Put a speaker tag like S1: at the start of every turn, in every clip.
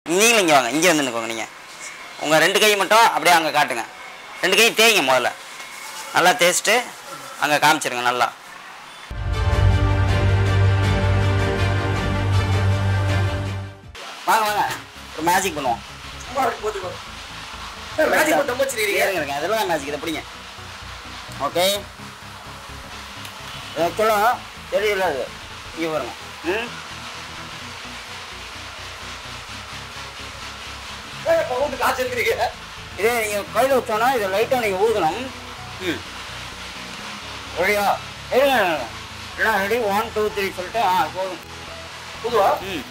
S1: நீங்களும் இங்கே வாங்க இங்கே வந்து நிற்கோங்க நீங்கள் உங்கள் ரெண்டு கை மட்டும் அப்படியே அங்கே காட்டுங்க ரெண்டு கையும் தேய்ங்க முதல்ல நல்லா தேய்ச்சிட்டு அங்கே காமிச்சிருங்க நல்லா வாங்க வாங்க ஒரு மேஜிக் பண்ணுவோம்
S2: சும்மா இருக்கும் போது மேஜிக் பண்ண தம்பு வச்சிருக்கீங்க
S1: இருங்க இருங்க அதெல்லாம் மேஜிக் இதை பிடிங்க ஓகே ஆக்சுவலாக தெரியல அது இங்கே வருங்க ம்
S2: பவுண்டு காசு இருக்கிறீங்க
S1: இதே நீங்கள் கையில் வச்சோன்னா இதை லைட்டாக நீங்கள் ஊதணும் ம் ரெடியா இல்லைண்ணா ரெடி ஒன் டூ த்ரீ சொல்லிட்டு ஆ போதும்
S2: புதுவா
S1: ம்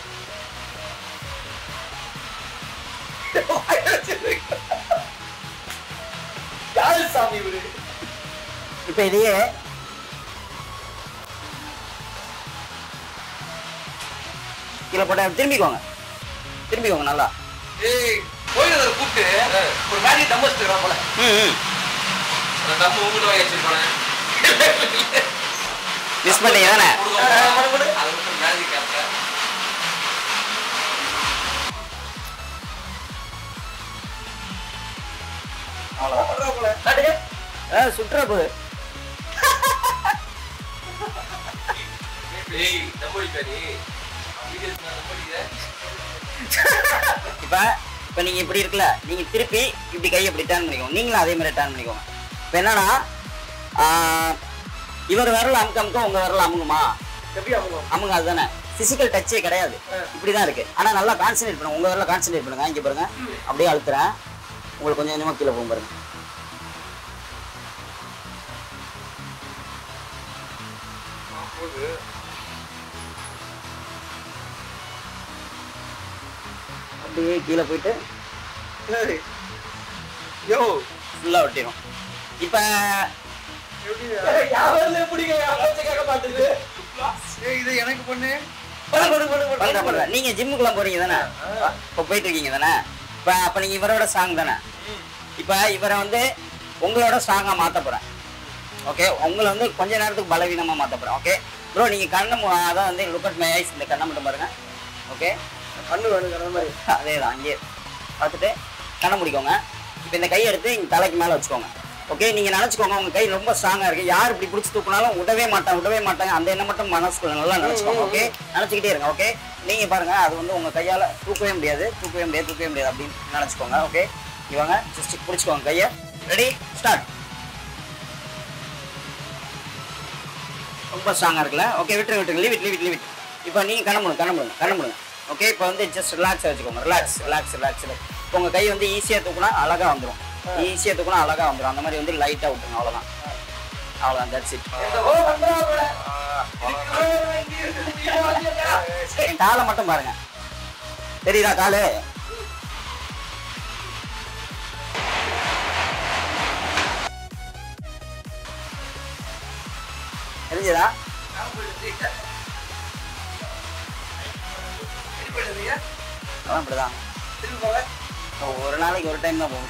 S2: யாரு சாமி இவரு
S1: இப்போ இதையே கீழே போட்ட திரும்பிக்கோங்க திரும்பிக்கோங்க நல்லா
S2: ஏய் கோயில கூப்பிட்டு ஒரு மேஜிக் தம்பு வச்சிருக்கான் போல
S1: ம் ம்
S3: அந்த தம்பு உங்கள்கிட்ட வாங்கி வச்சிருப்பானே
S1: மிஸ் பண்ணிட்டீங்க தானே
S3: அது மட்டும் மேஜிக் ஆப்ல
S2: காட்டுங்க
S1: ஆ சுற்றுற போகுது
S3: ஏய் தம்பு அடிப்பா நீ வீடியோ தம்பு அடிக்கிற
S1: இப்போ இப்போ நீங்கள் இப்படி இருக்குல்ல நீங்கள் திருப்பி இப்படி கையை இப்படி டர்ன் பண்ணிக்கோங்க நீங்களும் அதே மாதிரி டர்ன் பண்ணிக்கோங்க இப்போ என்னன்னா ஆ, இவர் விரல் அமுக்க அமுக்க உங்கள் விரல் அமுங்குமா
S2: எப்படி அவங்க
S1: அமுங்க அதுதானே ஃபிசிக்கல் டச்சே கிடையாது இப்படி தான் இருக்குது ஆனால் நல்லா கான்சன்ட்ரேட் பண்ணுங்க உங்கள் விரல கான்சன்ட்ரேட் பண்ணுங்க இங்கே பாருங்க அப்படியே அழுத்துறேன் உங்களுக்கு கொஞ்சம் கொஞ்சமாக கீழே போகும் பாருங்க அப்படியே கீழே போயிட்டு
S2: யோ
S1: ஃபுல்லாக ஒட்டிடும் இப்போ
S2: யாரும் எப்படிங்க பேச்ச கேட்க மாட்டேங்குது ஏய் இது எனக்கு பண்ணு பண்ணு பண்ணு பண்ணு
S1: பண்றேன்
S2: பண்ணு
S1: பண்றேன் நீங்க ஜிம்முக்குலாம் போறீங்க தானே இப்போ போயிட்டு இருக்கீங்க தானே இப்போ அப்போ நீங்க இவரோட ஸ்ட்ராங் தானே இப்போ இவரை வந்து உங்களோட ஸ்ட்ராங்கா மாத்த போறேன் ஓகே உங்களை வந்து கொஞ்ச நேரத்துக்கு பலவீனமா மாத்த போறேன் ஓகே ப்ரோ நீங்க கண்ணை மு- அதான் வந்து லுக் அட் மை ஐஸ் இந்த கண்ணை மட்டும் பாருங்க ஓகே
S2: கண்ணு வேணுங்கிற மாதிரி
S1: அதே தான் அங்கேயே பார்த்துட்டு கண்ணை முடிக்கோங்க இப்போ இந்த கையை எடுத்து இங்க தலைக்கு மேலே வச்சுக்கோங்க ஓகே நீங்க நினைச்சுக்கோங்க உங்க கை ரொம்ப ஸ்ட்ராங்கா இருக்கு யார் இப்படி பிடிச்சி தூக்குனாலும் விடவே மாட்டாங்க விடவே மாட்டாங்க அந்த எண்ணம் மட்டும் மனசுக்குள்ள நல்லா நினைச்சுக்கோங்க ஓகே நினைச்சுக்கிட்டே இருங்க ஓகே நீங்க பாருங்க அது வந்து உங்க கையால தூக்கவே முடியாது தூக்கவே முடியாது தூக்கவே முடியாது அப்படின்னு நினைச்சுக்கோங்க ஓகே இவங்க ஜஸ்ட் பிடிச்சிக்கோங்க கையை ரெடி ஸ்டார்ட் ரொம்ப ஸ்ட்ராங்கா இருக்குல்ல ஓகே விட்டுரு விட்டுருங்க leave it leave it leave it இப்போ நீங்க கண்ண முடுங்க கண்ண முடுங்க கண்ண முடுங்க ஓகே இப்போ வந்து ஜஸ்ட் ரிலாக்ஸ் வச்சுக்கோங்க ரிலாக்ஸ் ரிலாக்ஸ் ரிலாக்ஸ் இப்போ உங்க கை வந்து ஈஸியா தூக்குனா அழகா வந்துடும் ஈஸியா தூக்குனா அழகா வந்துடும் அந்த மாதிரி வந்து லைட்டா விட்டுருங்க அவ்வளவுதான் அவ்வளவுதான் தட்ஸ் இட்
S2: ஓ பண்றாங்க
S1: என் காலை மட்டும் பாருங்க தெரியுதா காலு தெரிஞ்சதா அதான் அப்படிதான் ஒரு நாளைக்கு ஒரு டைம் தான் போகும்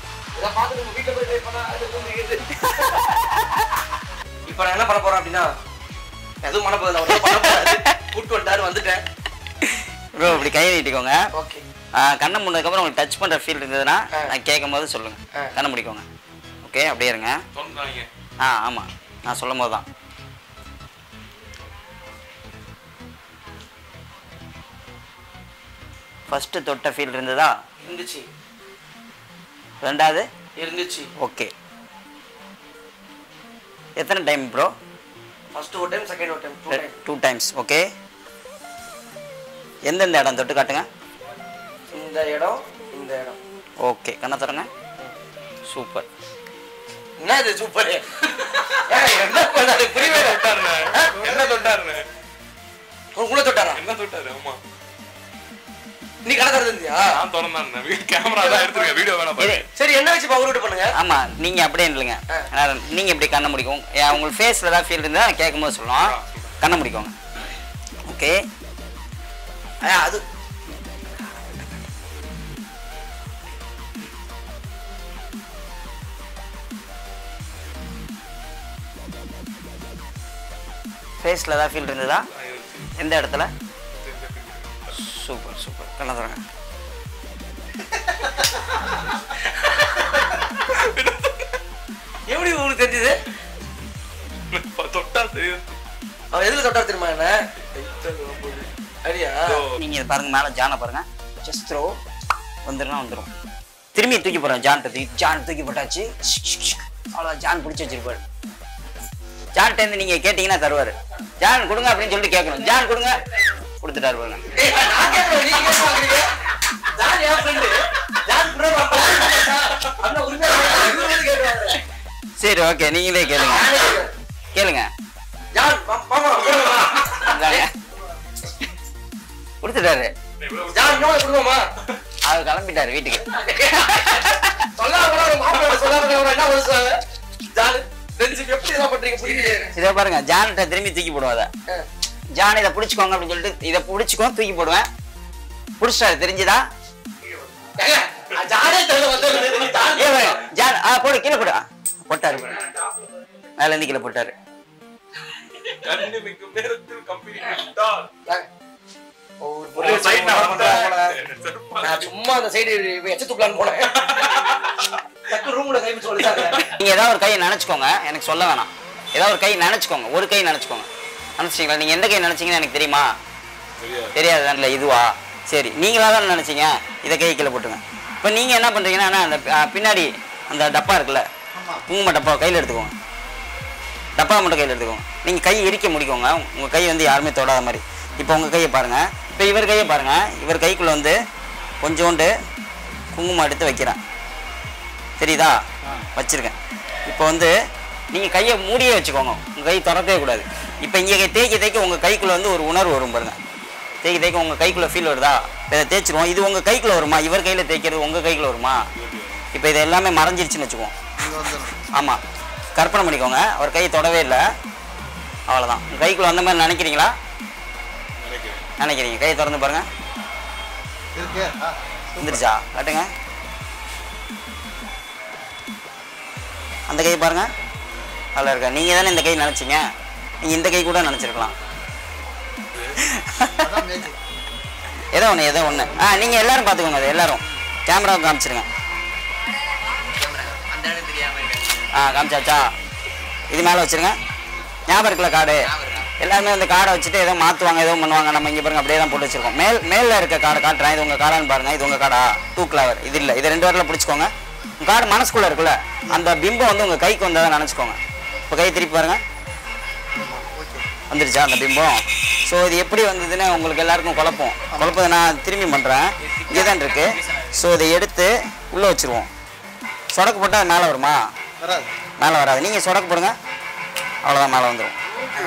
S2: இப்ப நான் என்ன பண்ண போறேன் அப்படின்னா எதுவும் பண்ண போதில்லை அவர் பண்ண போறாரு கூட்டு வந்தாரு வந்துட்டேன்
S1: ப்ரோ இப்படி கை நீட்டிக்கோங்க
S2: ஓகே
S1: ஆ, கண்ணை மூடினதுக்கப்புறம் உங்களுக்கு டச் பண்ணுற ஃபீல் இருந்ததுன்னா
S2: ஆ.
S1: நான் கேட்கும் போது சொல்லுங்க
S2: ஆ.
S1: கண்ணை முடிக்கோங்க ஓகே அப்படியே இருங்க
S3: சொன்னாங்க
S1: ஆ ஆமாம் நான் சொல்லும் போது தான் ஃபஸ்ட்டு தொட்ட ஃபீல் இருந்ததா
S2: இருந்துச்சு
S1: ரெண்டாவது
S2: இருந்துச்சு
S1: ஓகே எத்தனை டைம் ப்ரோ
S2: ஃபர்ஸ்ட் ஒரு டைம் செகண்ட் ஒரு time two time
S1: two times okay எந்தெந்த இடம் தொட்டு காட்டுங்க
S2: இந்த இடம் இந்த இடம்
S1: ஓகே கண்ணை தரங்க சூப்பர்
S2: என்ன இது சூப்பர் என்ன பண்ணாரு புரியவே இல்லை.
S3: தொட்டாருண்ணே என்ன தொட்டாருண்ணே
S2: உங்களை தொட்டாரா
S3: என்ன தொட்டாரு ஆமா
S2: நீ கடை திறந்தியா
S3: நான் திறந்தாருண்ணே கேமரா தான் எடுத்துருங்க வீடியோ வேணா பாரு
S2: சரி என்ன வச்சு பவர் விட்டு பண்ணுங்க
S1: ஆமா நீங்க அப்படியே இல்லைங்க
S2: ஆ.
S1: நீங்க இப்படி கண்ணை முடிக்கும் ஏ, உங்களுக்கு ஃபேஸ்ல ஏதாவது ஃபீல் இருந்தா கேட்கும் போது சொல்லலாம்
S3: ஆ,
S1: கண்ணை முடிக்கோங்க ஓகே
S2: ஆ, அது
S1: ஃபேஸ்ல ஏதாவது ஃபீல் இருந்ததா எந்த இடத்துல சூப்பர் சூப்பர் கண்ணை தரங்க
S2: எப்படி தொட்டார் தெரியுமா என்ன அடியா
S1: நீங்க இதை பாருங்க மேல ஜானை பாருங்க ஜஸ்ட் த்ரோ வந்துருனா வந்துரும் திரும்பி தூக்கி போறேன் ஜான் தூக்கி ஜான் தூக்கி போட்டாச்சு அவ்வளோ ஜான் பிடிச்சி வச்சிருப்பாரு ஜான்கிட்ட இருந்து நீங்க கேட்டீங்கன்னா தருவாரு ஜான் கொடுங்க அப்படின்னு சொல்லிட்டு கேட்கணும் ஜான் கொடுங்க கொடுத்துட்டாரு பாருங்க
S2: ஏய், நான் கேட்கறேன், நீங்க கேட்க மாட்டீங்க. ஜான் என் friend. ஜான் கூட நான் பழக்கம். அண்ணா உரிமையா கேட்கறேன். இவரு வந்து கேட்கறாரு.
S1: சரி ஓகே நீங்களே கேளுங்க
S2: நானே கேட்கறேன்.
S1: கேளுங்க
S2: ஜான், வா- வாமா, கொடுங்கம்மா.
S1: இந்தாங்க. கொடுத்துட்டாரு
S2: ஜான், இன்னொரு கொடுங்கம்மா.
S1: அவர் கிளம்பிட்டாரு வீட்டுக்கு
S2: சொல்லாம கூட ஒரு மாப்பிள்ளை சொல்லாம கூட ஒரு என்ன ஒரு சொ- ஜான், friendship எப்படி இதெல்லாம் பண்றீங்க புரியலையே.
S1: இதை பாருங்க ஜான்கிட்ட திரும்பி தூக்கி போடுவாத
S2: ஆ.
S1: ஜான் இதை பிடிச்சிக்கோங்க அப்படின்னு சொல்லிட்டு இதை பிடிச்சிக்கோ தூக்கி போடுவேன் பிடிச்சிட்டாரு தெரிஞ்சுதா
S2: ஏங்க, ஜானே தெரியல வந்தது. ஜான்
S1: ஏ பாருங்க, ஜான் ஆ போடு கீழே போடு ஆ, போட்டாரு பாருங்க. மேல இருந்து கீழே போட்டாரு
S3: கண்ணு மிக்கும் நேரத்தில் கம்பெனி விட்டால்
S2: ஒரு பொருள் side நான் பண்றேன் போல. நான் சும்மா அந்த சைடு எச்ச துப்பலான்னு போனேன் டக்கு ரூம்ல கை வச்சு சொல்லிட்டாங்க
S1: நீங்க ஏதாவது ஒரு கையை நினைச்சுக்கோங்க எனக்கு சொல்ல வேணாம் ஏதாவது ஒரு கை நினைச்சுக்கோங்க ஒரு கை நினைச்சுக்கோங்க நினைச்சிங்களா நீங்க எந்த கை நினைச்சீங்கன்னு எனக்கு தெரியுமா தெரியாது தானே இதுவா சரி நீங்களா தான் நினைச்சீங்க இதை கை கீழே போட்டுங்க இப்போ நீங்க என்ன பண்றீங்கன்னா அண்ணா, அந்த ஆ, பின்னாடி அந்த டப்பா இருக்குல்ல குங்கும டப்பா கையில் எடுத்துக்கோங்க டப்பா மட்டும் கையில் எடுத்துக்கோங்க நீங்க கை இறுக்க முடிக்கோங்க உங்க கை வந்து யாருமே தொடாத மாதிரி இப்போ உங்க கையை பாருங்க இப்போ இவர் கையை பாருங்க இவர் கைக்குள்ள வந்து கொஞ்சோண்டு குங்குமம் எடுத்து வைக்கிறேன் தெரியுதா வச்சிருக்கேன் இப்போ வந்து நீங்க கையை மூடியே வச்சுக்கோங்க உங்க கை திறக்கவே கூடாது இப்போ இங்கே கை தேய்க்க தேய்க்க உங்க கைக்குள்ள வந்து ஒரு உணர்வு வரும் பாருங்க தேய்க்க தேய்க்க உங்க கைக்குள்ள ஃபீல் வருதா இப்போ இதை தேய்ச்சிருவோம் இது உங்க கைக்குள்ள வருமா இவர் கையில தேய்க்கிறது உங்க கைக்குள்ள வருமா இப்போ இது எல்லாமே மறைஞ்சிருச்சுன்னு வச்சுக்குவோம் ஆமா கற்பனை பண்ணிக்கோங்க அவர் கை தொடவே இல்லை அவ்வளோதான் உங்க கைக்குள்ள வந்த மாதிரி நினைக்கிறீங்களா நினைக்கிறீங்க கையை திறந்து பாருங்க
S4: இருக்கு ஆ,
S1: வந்துருச்சா காட்டுங்க அந்த கை பாருங்க அதில் இருக்கா நீங்கள் தானே இந்த கை நினச்சிங்க நீங்கள் இந்த கை கூட நினச்சிருக்கலாம்
S4: அதான் magic.
S1: ஏதோ ஒன்று ஏதோ ஒன்று ஆ நீங்கள் எல்லாரும் பார்த்துக்கோங்க அது எல்லாரும் கேமரா காமிச்சிருங்க
S2: அந்த இடம் தெரியாம இருக்காது
S1: ஆ காமிச்சாச்சா இது மேலே வச்சிருங்க ஞாபகம் இருக்குல்ல கார்டு எல்லாருமே அந்த கார்டை வச்சுட்டு ஏதோ மாற்றுவாங்க ஏதோ பண்ணுவாங்க நம்ம இங்கே பாருங்க அப்படியே தான் போட்டு வச்சிருக்கோம் மேல் மேலில் இருக்க கார்டை காட்டுறேன் இது உங்கள் கார்டான்னு பாருங்க இது உங்கள் கார்டா டூ கிளவர் இது இல்லை இது ரெண்டு வாரில் பிடிச்சிக்கோங்க உங்கள் கார்டு மனசுக்குள்ளே இருக்குல்ல அந்த பிம்பம் வந்து உங்கள் கைக்கு வந்ததை நினச்சிக்கோங்க இப்போ கை திருப்பி பாருங்க வந்துருச்சா அந்த பிம்பம் ஸோ இது எப்படி வந்ததுன்னு உங்களுக்கு எல்லாருக்கும் குழப்பம் குழப்பத்தை நான் திரும்பி பண்ணுறேன் இங்கே தான் இருக்கு ஸோ இதை எடுத்து உள்ளே வச்சிருவோம் சொடக்கு போட்டால் மேலே வருமா
S4: வராது
S1: மேலே வராது நீங்கள் சொடக்கு போடுங்க அவ்வளோதான் மேலே வந்துடும்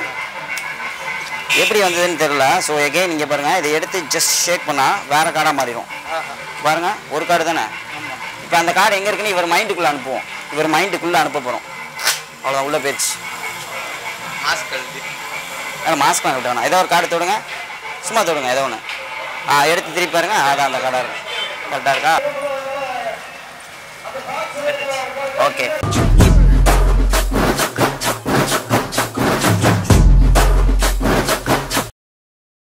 S1: எப்படி வந்ததுன்னு தெரியல ஸோ எகே நீங்கள் பாருங்கள் இதை எடுத்து ஜஸ்ட் ஷேக் பண்ணால் வேறு கார்டாக மாறிடும்
S4: ஆஹா
S1: பாருங்க ஒரு கார்டு தானே இப்போ அந்த கார்டு எங்கே இருக்குன்னு இவர் மைண்டுக்குள்ளே அனுப்புவோம் இவர் மைண்டுக்குள்ளே அனுப்ப போகிறோம் அவ்வளோதான் உள்ள போயிடுச்சு
S2: மாஸ்க் கழுதி
S1: அதில் மாஸ்க் வாங்க விட்டு வேணாம் ஏதோ ஒரு கார்டு தொடுங்க சும்மா தொடுங்க ஏதோ ஒன்று ஆ எடுத்து திருப்பி பாருங்க அதான் அந்த கார்டாக இருக்கும் கரெக்டாக இருக்கா ஓகே